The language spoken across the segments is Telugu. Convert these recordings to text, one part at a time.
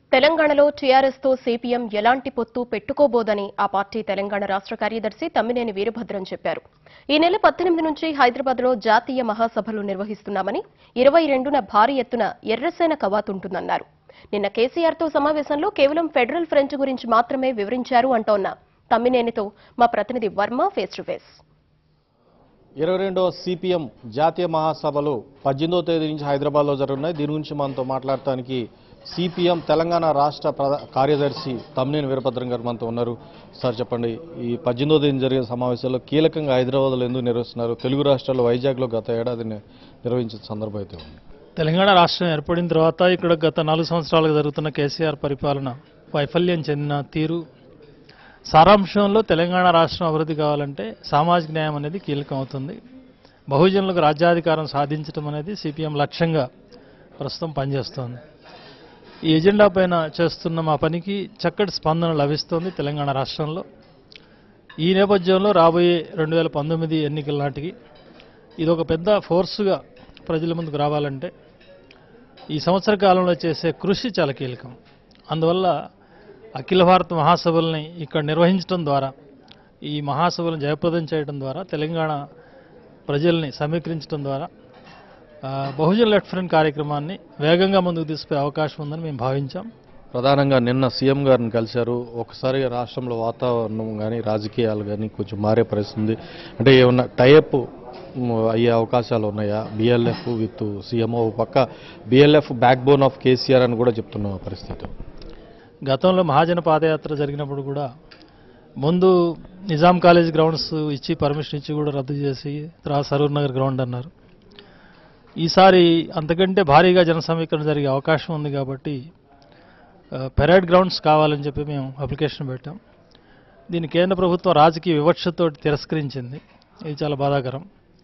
తెలంగాణలో టీఆర్ఎస్ తో సిపిఎం ఎలాంటి పొత్తు పెట్టుకోబోదని ఆ పార్టీ తెలంగాణ రాష్ట్ర కార్యదర్శి తమ్మినేని వీరభద్రం చెప్పారు ఈ నెల పద్దెనిమిది నుంచి హైదరాబాద్ లో జాతీయ మహాసభలు నిర్వహిస్తున్నామని ఇరవై రెండున భారీ ఎత్తున ఎర్రసేన కవాతుంటుందన్నారు నిన్న కేసీఆర్ తో సమావేశంలో కేవలం ఫెడరల్ ఫ్రంట్ గురించి మాత్రమే వివరించారు అంటోన్న తమ్మినేనితో మా ప్రతినిధి వర్మ ఫేస్ టు ఫేస్ ఇరవై రెండవ సిపిఎం జాతీయ మహాసభలు పద్దెనిమిదవ తేదీ నుంచి హైదరాబాద్లో జరుగుతున్నాయి దీని గురించి మనతో మాట్లాడటానికి సిపిఎం తెలంగాణ రాష్ట్ర ప్రధా- కార్యదర్శి తమ్మినేని వీరభద్రం గారు మనతో ఉన్నారు సార్ చెప్పండి ఈ పద్దెనిమిదవ తేదీ జరిగే సమావేశాల్లో కీలకంగా హైదరాబాద్లో ఎందుకు నిర్వహిస్తున్నారు తెలుగు రాష్ట్రాల్లో వైజాగ్లో గత ఏడాది ని- నిర్వహించిన సందర్భం అయితే ఉంది తెలంగాణ రాష్ట్రం ఏర్పడిన తర్వాత ఇక్కడ గత నాలుగు సంవత్సరాలుగా జరుగుతున్న కేసీఆర్ పరిపాలన వైఫల్యం చెందిన తీరు సారాంశంలో తెలంగాణ రాష్ట్రం అభివృద్ధి కావాలంటే సామాజిక న్యాయం అనేది కీలకం అవుతుంది బహుజనులకు రాజ్యాధికారం సాధించడం అనేది సిపిఎం లక్ష్యంగా ప్రస్తుతం పనిచేస్తోంది ఈ ఎజెండా పైన చేస్తున్న మా పనికి చక్కటి స్పందన లభిస్తోంది తెలంగాణ రాష్ట్రంలో ఈ నేపథ్యంలో రాబోయే రెండు వేల పంతొమ్మిది ఎన్నికల నాటికి ఇది ఒక పెద్ద ఫోర్సుగా ప్రజల ముందుకు రావాలంటే ఈ సంవత్సర కాలంలో చేసే కృషి చాలా కీలకం అందువల్ల అఖిల భారత మహాసభల్ని ఇక్కడ నిర్వహించడం ద్వారా ఈ మహాసభలను జయప్రదం చేయడం ద్వారా తెలంగాణ ప్రజల్ని సమీకరించడం ద్వారా ఆ, బహుజన్ లెఫ్ట్ ఫ్రంట్ కార్యక్రమాన్ని వేగంగా ముందుకు తీసుకుపోయే అవకాశం ఉందని మేము భావించాం ప్రధానంగా నిన్న సీఎం గారిని కలిశారు ఒకసారి రాష్ట్రంలో వాతావరణం కానీ రాజకీయాలు కానీ కొంచెం మారే పరిస్థితి ఉంది అంటే ఏమన్నా టైఅప్ అయ్యే అవకాశాలు ఉన్నాయా బిఎల్ఎఫ్ విత్ సీఎం ఓ పక్క BLF backbone of KCR అని కూడా చెప్తున్న పరిస్థితి గతంలో మహాజన పాదయాత్ర జరిగినప్పుడు కూడా ముందు నిజాం కాలేజ్ గ్రౌండ్స్ ఇచ్చి పర్మిషన్ ఇచ్చి కూడా రద్దు చేసి తర్వాత సరూర్ నగర్ గ్రౌండ్ అన్నారు ఈసారి అంతకంటే భారీగా జన సమీకరణ జరిగే అవకాశం ఉంది కాబట్టి ఆ, పెరేడ్ గ్రౌండ్స్ కావాలని చెప్పి మేము అప్లికేషన్ పెట్టాం దీన్ని కేంద్ర ప్రభుత్వం రాజకీయ వివక్షతో తిరస్కరించింది ఇది చాలా బాధాకరం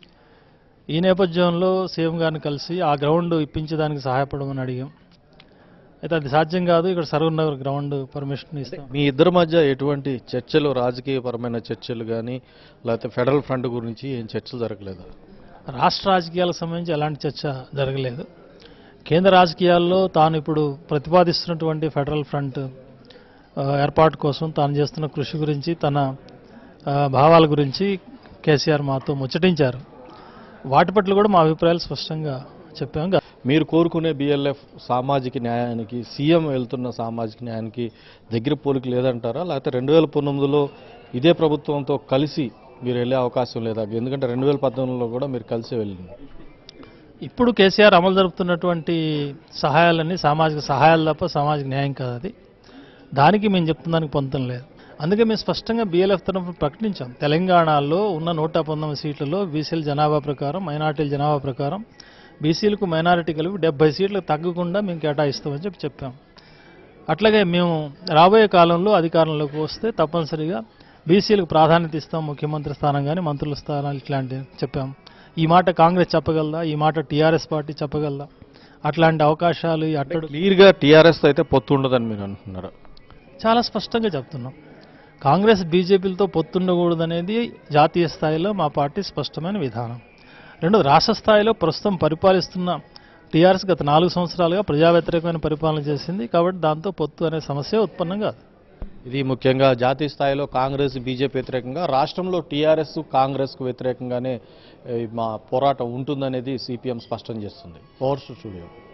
ఈ నేపథ్యంలో సీఎం గారిని కలిసి ఆ గ్రౌండ్ ఇప్పించడానికి సహాయపడమని అడిగాం అయితే అది సాధ్యం కాదు ఇక్కడ సరూర్ నగర్ గ్రౌండ్ పర్మిషన్ ఇస్తాం మీ ఇద్దరి మధ్య ఎటువంటి చర్చలు రాజకీయపరమైన చర్చలు కానీ లేకపోతే ఫెడరల్ ఫ్రంట్ గురించి ఏం చర్చలు జరగలేదు రాష్ట్ర రాజకీయాలకు సంబంధించి ఎలాంటి చర్చ జరగలేదు కేంద్ర రాజకీయాల్లో తాను ఇప్పుడు ప్రతిపాదిస్తున్నటువంటి ఫెడరల్ ఫ్రంట్ ఆ, ఏర్పాటు కోసం తాను చేస్తున్న కృషి గురించి తన ఆ, భావాల గురించి కేసీఆర్ మాతో ముచ్చటించారు వాటి పట్ల కూడా మా అభిప్రాయాలు స్పష్టంగా చెప్పాం గ- మీరు కోరుకునే బిఎల్ఎఫ్ సామాజిక న్యాయానికి సీఎం వెళ్తున్న సామాజిక న్యాయానికి దగ్గర పోలిక లేదంటారా లేకపోతే రెండు వేల పంతొమ్మిదిలో ఇదే ప్రభుత్వంతో కలిసి మీరు వెళ్ళే అవకాశం లేదా ఎందుకంటే రెండు వేల పద్దెనిమిదిలో కూడా మీరు కలిసి వెళ్ళింది ఇప్పుడు కేసీఆర్ అమలు జరుపుతున్నటువంటి సహాయాలన్నీ సామాజిక సహాయాలు తప్ప సామాజిక న్యాయం కాదు అది దానికి మేము చెప్తున్న పొందడం లేదు అందుకే మేము స్పష్టంగా బీఎల్ఎఫ్ తరఫున ప్రకటించాం తెలంగాణలో ఉన్న నూట పంతొమ్మిది సీట్లలో బీసీల జనాభా ప్రకారం మైనార్టీల జనాభా ప్రకారం బీసీలకు మైనారిటీ కలిపి డెబ్బై సీట్లకు తగ్గకుండా మేము కేటాయిస్తామని చెప్పి చెప్పాం అట్లాగే మేము రాబోయే కాలంలో అధికారంలోకి వస్తే తప్పనిసరిగా బీసీలకు ప్రాధాన్యత ఇస్తాం ముఖ్యమంత్రి స్థానం కానీ మంత్రుల స్థానాలు ఇట్లాంటివి చెప్పాం ఈ మాట కాంగ్రెస్ చెప్పగలదా ఈ మాట టీఆర్ఎస్ పార్టీ చెప్పగలదా అట్లాంటి అవకాశాలు ఈ అట్టడు క్లియర్గా టీఆర్ఎస్ అయితే పొత్తు ఉండదని మీరు అంటున్నారు చాలా స్పష్టంగా చెప్తున్నాం కాంగ్రెస్ బీజేపీలతో పొత్తుండకూడదనేది జాతీయ స్థాయిలో మా పార్టీ స్పష్టమైన విధానం రెండోది రాష్ట్ర స్థాయిలో ప్రస్తుతం పరిపాలిస్తున్న టీఆర్ఎస్ గత నాలుగు సంవత్సరాలుగా ప్రజా వ్యతిరేకమైన పరిపాలన చేసింది కాబట్టి దాంతో పొత్తు అనే సమస్య ఉత్పన్నం కాదు ఇది ముఖ్యంగా జాతీయ స్థాయిలో కాంగ్రెస్ బీజేపీ వ్యతిరేకంగా రాష్ట్రంలో టీఆర్ఎస్ కాంగ్రెస్కు వ్యతిరేకంగానే ఏ, మా పోరాటం ఉంటుందనేది సిపిఎం స్పష్టం చేస్తుంది పవర్ స్టూడియో